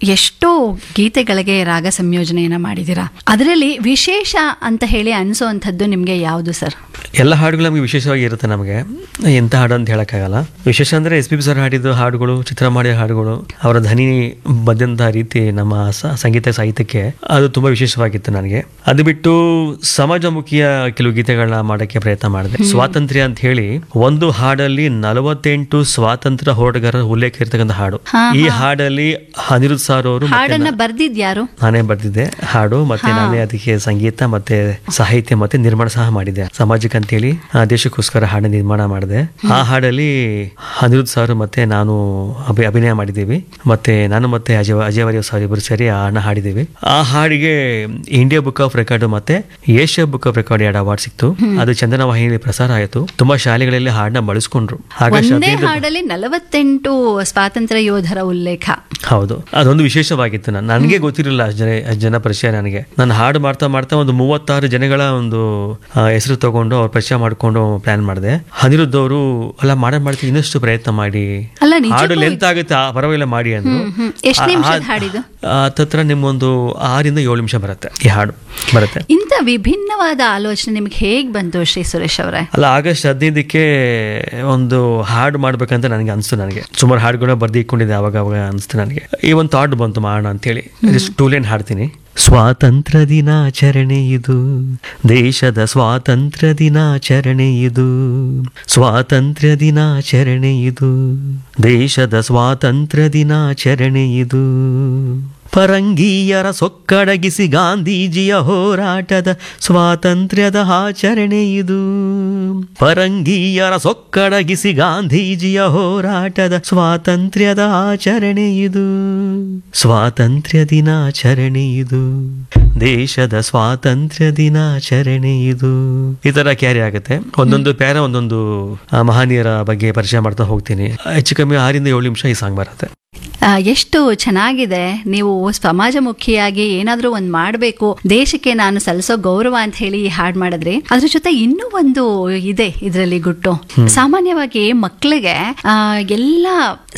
ಎಷ್ಟೋ ಗೀತೆಗಳಿಗೆ ರಾಗ ಸಂಯೋಜನೆಯನ್ನ ಮಾಡಿದ್ದೀರಾ ಅದರಲ್ಲಿ ವಿಶೇಷ ಅಂತ ಹೇಳಿ ಅನಿಸೋವಂಥದ್ದು ನಿಮಗೆ ಯಾವುದು ಸರ್ ಎಲ್ಲ ಹಾಡುಗಳು ನಮಗೆ ವಿಶೇಷವಾಗಿ ಇರುತ್ತೆ ನಮಗೆ ಎಂಥ ಹಾಡು ಅಂತ ಹೇಳೋಕ್ಕಾಗಲ್ಲ ವಿಶೇಷ ಅಂದರೆ ಎಸ್ ಪಿ ಬಿ ಸರ್ ಹಾಡಿದ ಹಾಡುಗಳು ಚಿತ್ರ ಮಾಡಿದ ಹಾಡುಗಳು ಅವರ ಧ್ವನಿ ಬಂದಂಥ ರೀತಿ ನಮ್ಮ ಸ- ಸಂಗೀತ ಸಾಹಿತ್ಯಕ್ಕೆ ಅದು ತುಂಬ ವಿಶೇಷವಾಗಿತ್ತು ನನಗೆ ಅದು ಬಿಟ್ಟು ಸಮಾಜಮುಖಿಯ ಕೆಲವು ಗೀತೆಗಳನ್ನ ಮಾಡೋಕ್ಕೆ ಪ್ರಯತ್ನ ಮಾಡಿದೆ ಸ್ವಾತಂತ್ರ್ಯ ಅಂತ ಹೇಳಿ ಒಂದು ಹಾಡಲ್ಲಿ ನಲವತ್ತೆಂಟು ಸ್ವಾತಂತ್ರ್ಯ ಹೋರಾಟಗಾರರ ಉಲ್ಲೇಖ ಇರ್ತಕ್ಕಂಥ ಹಾಡು ಈ ಹಾಡಲ್ಲಿ ಅನಿರುದ್ಧ್ ಸರ್ ಅವರು ಮತ್ತೆ ಹಾಡನ್ನ ಬರ್ದಿದ್ಯಾರು ನಾನೇ ಬರ್ದಿದ್ದೆ ಹಾಡು ಮತ್ತೆ ನಾನೇ ಅದಕ್ಕೆ ಸಂಗೀತ ಮತ್ತೆ ಸಾಹಿತ್ಯ ಮತ್ತೆ ನಿರ್ಮಾಣ ಸಹ ಮಾಡಿದೆ ಸಮಾಜಕ್ಕೆ ಅಂತೇಳಿ ಆ, ದೇಶಕ್ಕೋಸ್ಕರ ಹಾಡನ್ನ ನಿರ್ಮಾಣ ಮಾಡಿದೆ ಆ ಹಾಡಲ್ಲಿ ಅನಿರುದ್ಧ್ ಸರ್ ಮತ್ತೆ ನಾನು ಅಭಿ- ಅಭಿನಯ ಮಾಡಿದ್ದೀವಿ ಮತ್ತೆ ನಾನು ಮತ್ತೆ ಅಜಯ್ ಅಜಯ್ ವಾರಿಯರ್ ಸರ್ ಇಬ್ಬರು ಸೇರಿ ಆ ಹಾಡನ್ನ ಹಾಡಿದ್ದೀವಿ ಆ ಹಾಡಿಗೆ ಇಂಡಿಯಾ ಬುಕ್ ಆಫ್ ರೆಕಾರ್ಡ್ ಮತ್ತೆ ಏಷ್ಯಾ ಬುಕ್ ಆಫ್ ರೆಕಾರ್ಡ್ ಎರಡು ಅವಾರ್ಡ್ ಸಿಕ್ತು ಅದು ಚಂದನ ವಾಹಿನಿಯಲ್ಲಿ ಪ್ರಸಾರ ಆಯಿತು ತುಂಬಾ ಶಾಲೆಗಳಲ್ಲಿ ಹಾಡನ್ನ ಬಳಸ್ಕೊಂಡ್ರು ಆಗಸ್ಟ್ ಒಂದೇ ಹದಿನೈದು ಹಾಡಲ್ಲಿ ನಲವತ್ತೆಂಟು ಸ್ವಾತಂತ್ರ್ಯ ಯೋಧರ ಉಲ್ಲೇಖ ಹೌದು ಅದೊಂದು ವಿಶೇಷವಾಗಿತ್ತು ನಾನು ನನಗೆ ಗೊತ್ತಿರಲಿಲ್ಲ ಅಷ್ಟು ಜನ ಅಷ್ಟು ಜನ ಪರಿಚಯ ನನಗೆ ನಾನು ಹಾಡು ಮಾಡ್ತಾ ಮಾಡ್ತಾ ಒಂದು ಮೂವತ್ತಾರು ಜನಗಳ ಒಂದು ಆ, ಹೆಸರು ತಗೊಂಡು ಅವ್ರ ಪರಿಚಯ ಮಾಡ್ಕೊಂಡು ಪ್ಲಾನ್ ಮಾಡಿದೆ ಅನಿರುದ್ಧ ಅವರು ಅಲ್ಲ ಮಾಡ ಮಾಡ್ತೀನಿ ಇನ್ನಷ್ಟು ಪ್ರಯತ್ನ ಮಾಡಿ ಅಲ್ಲ ನಿಜ ಹಾಡು ಲೆಂತ್ ಆಗುತ್ತೆ ಆ, ಪರವಾಗಿಲ್ಲ ಮಾಡಿ ಅಂದ್ರು ಎಷ್ಟು ನಿಮಿಷದ ಹಾಡಿದು ಹತ್ತತ್ರ ನಿಮ್ಮೊಂದು ಆರಿಂದ ಏಳು ನಿಮಿಷ ಬರುತ್ತೆ ಈ ಹಾಡು ಬರುತ್ತೆ ಇಂಥ ವಿಭಿನ್ನವಾದ ಆಲೋಚನೆ ನಿಮ್ಗೆ ಹೇಗ್ ಬಂತು ಶ್ರೀ ಸುರೇಶ್ ಅವರೇ ಅಲ್ಲ ಆಗಸ್ಟ್ ಹದಿನೈದಕ್ಕೆ ಒಂದು ಹಾಡು ಮಾಡ್ಬೇಕಂತ ನನಗೆ ಅನಿಸ್ತು ನನಗೆ ಸುಮಾರು ಹಾಡುಗಳನ್ನ ಬರ್ದು ಇಟ್ಕೊಂಡಿದ್ದೆ ಅವಾಗ ಅವಾಗ ಅನಿಸ್ತು ನನಗೆ ಈ ಒಂದು ಥಾಟ್ ಬಂತು ಮಾಡೋಣ ಅಂತೇಳಿ ಟೂ ಲೈನ್ ಹಾಡ್ತೀನಿ ಸ್ವಾತಂತ್ರ್ಯ ದಿನಾಚರಣೆ ಇದು ದೇಶದ ಸ್ವಾತಂತ್ರ್ಯ ದಿನಾಚರಣೆ ಇದು ಸ್ವಾತಂತ್ರ್ಯ ದಿನಾಚರಣೆ ಇದು ದೇಶದ ಸ್ವಾತಂತ್ರ್ಯ ದಿನಾಚರಣೆ ಇದು ಪರಂಗೀಯರ ಸೊಕ್ಕಡಗಿಸಿ ಗಾಂಧೀಜಿಯ ಹೋರಾಟದ ಸ್ವಾತಂತ್ರ್ಯದ ಆಚರಣೆ ಇದು ಪರಂಗೀಯರ ಸೊಕ್ಕಡಗಿಸಿ ಗಾಂಧೀಜಿಯ ಹೋರಾಟದ ಸ್ವಾತಂತ್ರ್ಯದ ಆಚರಣೆ ಇದು ಸ್ವಾತಂತ್ರ್ಯ ದಿನಾಚರಣೆ ಇದು ದೇಶದ ಸ್ವಾತಂತ್ರ್ಯ ದಿನಾಚರಣೆ ಇದು ಈ ತರ ಕ್ಯಾರಿ ಆಗುತ್ತೆ ಒಂದೊಂದು ಪ್ಯಾರ ಒಂದೊಂದು ಆ, ಮಹನೀಯರ ಬಗ್ಗೆ ಪರಿಚಯ ಮಾಡ್ತಾ ಹೋಗ್ತೀನಿ ಹೆಚ್ಚು ಕಮ್ಮಿ ಆರಿಂದ ಏಳು ನಿಮಿಷ ಈ ಸಾಂಗ್ ಬರುತ್ತೆ ಆ, ಎಷ್ಟು ಚೆನ್ನಾಗಿದೆ ನೀವು ಸಮಾಜಮುಖಿಯಾಗಿ ಏನಾದ್ರೂ ಒಂದ್ ಮಾಡಬೇಕು ದೇಶಕ್ಕೆ ನಾನು ಸಲ್ಲಿಸೋ ಗೌರವ ಅಂತ ಹೇಳಿ ಈ ಹಾಡ್ ಮಾಡಿದ್ರಿ ಅದ್ರ ಜೊತೆ ಇನ್ನೂ ಒಂದು ಇದೆ ಇದರಲ್ಲಿ ಗುಟ್ಟು ಸಾಮಾನ್ಯವಾಗಿ ಮಕ್ಕಳಿಗೆ ಆ, ಎಲ್ಲ